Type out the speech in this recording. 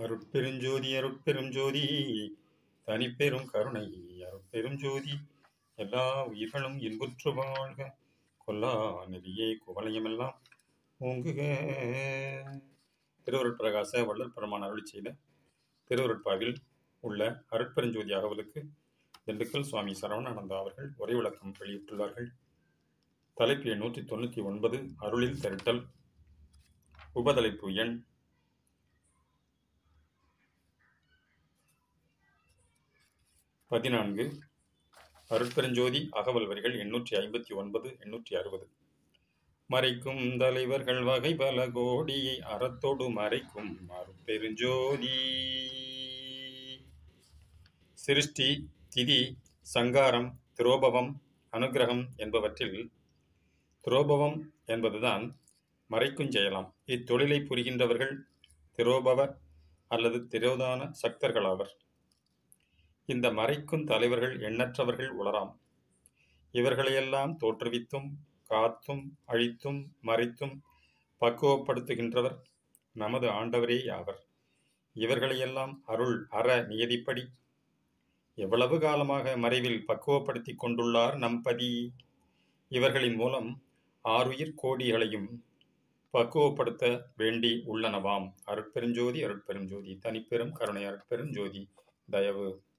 அருட்பெருஞ்சோதி அருட்பெருஞ்சோதி தனிப்பெரும் கருணை அருட்பெரும் ஜோதி எல்லா உயிர்களும் இன்புற்று வாழ்க கொல்லா நெறியே குவலயமெல்லாம் ஓங்குக திருவருட்பிரகாச வள்ளல் பெருமான் அருளி செய்த திருவருட்பாவில் உள்ள அருட்பெருஞ்சோதி அகவலுக்கு திண்டுக்கல் சுவாமி சரவணானந்தா அவர்கள் உரை விளக்கம் வெளியிட்டுள்ளார்கள் தலைப்பு எண் நூற்றி தொண்ணூற்றி ஒன்பது அருளில் திரட்டல் உபதலைப்பு எண் பதினான்கு அருட்பெருஞ்சோதி அகவல் வரிகள் எண்ணூற்றி ஐம்பத்தி ஒன்பது எண்ணூற்றி அறுபது மறைக்கும் தலைவர்கள் வகை பல கோடியை அறத்தோடு மறைக்கும் அருட்பெருஞ்சோதி சிருஷ்டி திதி சங்காரம் துரோபவம் அனுகிரகம் என்பவற்றில் துரோபவம் என்பதுதான் மறைக்கும் செய்யலாம் இத்தொழிலை புரிகின்றவர்கள் திரோபவ அல்லது திரோதான சக்தர்களாவர் இந்த மறைக்கும் தலைவர்கள் எண்ணற்றவர்கள் உளராம் இவர்களையெல்லாம் தோற்றுவித்தும் காத்தும் அழித்தும் மறைத்தும் பக்குவப்படுத்துகின்றவர் நமது ஆண்டவரே ஆவர் இவர்களையெல்லாம் அருள் அற நியதிப்படி எவ்வளவு காலமாக மறைவில் பக்குவப்படுத்தி கொண்டுள்ளார் நம்பதி இவர்களின் மூலம் ஆறுயிர் கோடிகளையும் பக்குவப்படுத்த வேண்டி உள்ளனவாம் அருட்பெருஞ்சோதி அருட்பெருஞ்சோதி தனிப்பெரும் கருணை அருட்பெருஞ்சோதி தயவு